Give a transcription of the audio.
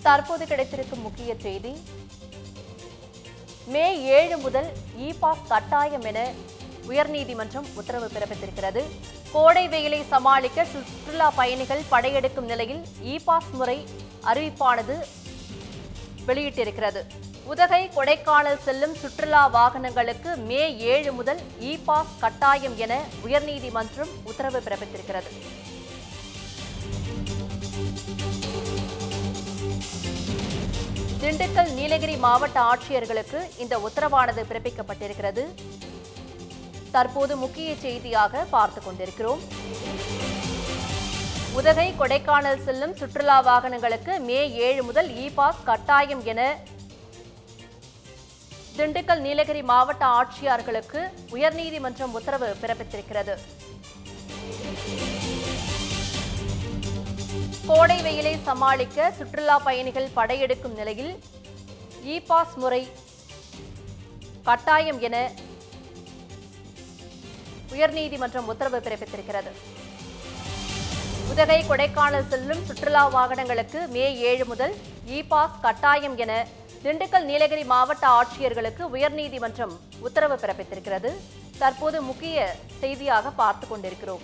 தற்போது கிடைத்திருக்கும் முக்கிய செய்தி மே ஏழு முதல் இ பாஸ் கட்டாயம் என உயர்நீதிமன்றம் உத்தரவு பிறப்பித்திருக்கிறது கோடை வெயிலை சமாளிக்க சுற்றுலா பயணிகள் படையெடுக்கும் நிலையில் இ பாஸ் முறை அறிவிப்பானது வெளியிட்டிருக்கிறது உதகை கொடைக்கானல் செல்லும் சுற்றுலா வாகனங்களுக்கு மே ஏழு முதல் இ பாஸ் கட்டாயம் என உயர்நீதிமன்றம் உத்தரவு பிறப்பித்திருக்கிறது திண்டுக்கல் நீலகிரி மாவட்ட ஆட்சியர்களுக்கு இந்த உத்தரவானது பிறப்பிக்கப்பட்டிருக்கிறது தற்போது முக்கிய செய்தியாக பார்த்துக் கொண்டிருக்கிறோம் உதகை கொடைக்கானல் செல்லும் சுற்றுலா வாகனங்களுக்கு மே ஏழு முதல் இ பாஸ் கட்டாயம் என திண்டுக்கல் நீலகிரி மாவட்ட ஆட்சியர்களுக்கு உயர்நீதிமன்றம் உத்தரவு பிறப்பித்திருக்கிறது கோடை வெயிலை சமாளிக்க சுற்றுலா பயணிகள் படையெடுக்கும் நிலையில் இ பாஸ் முறை கட்டாயம் என உயர்நீதிமன்றம் உத்தரவு பிறப்பித்திருக்கிறது உதகை கொடைக்கானல் செல்லும் சுற்றுலா வாகனங்களுக்கு மே ஏழு முதல் இ பாஸ் கட்டாயம் என திண்டுக்கல் நீலகிரி மாவட்ட ஆட்சியர்களுக்கு உயர்நீதிமன்றம் உத்தரவு பிறப்பித்திருக்கிறது தற்போது முக்கிய செய்தியாக பார்த்துக் கொண்டிருக்கிறோம்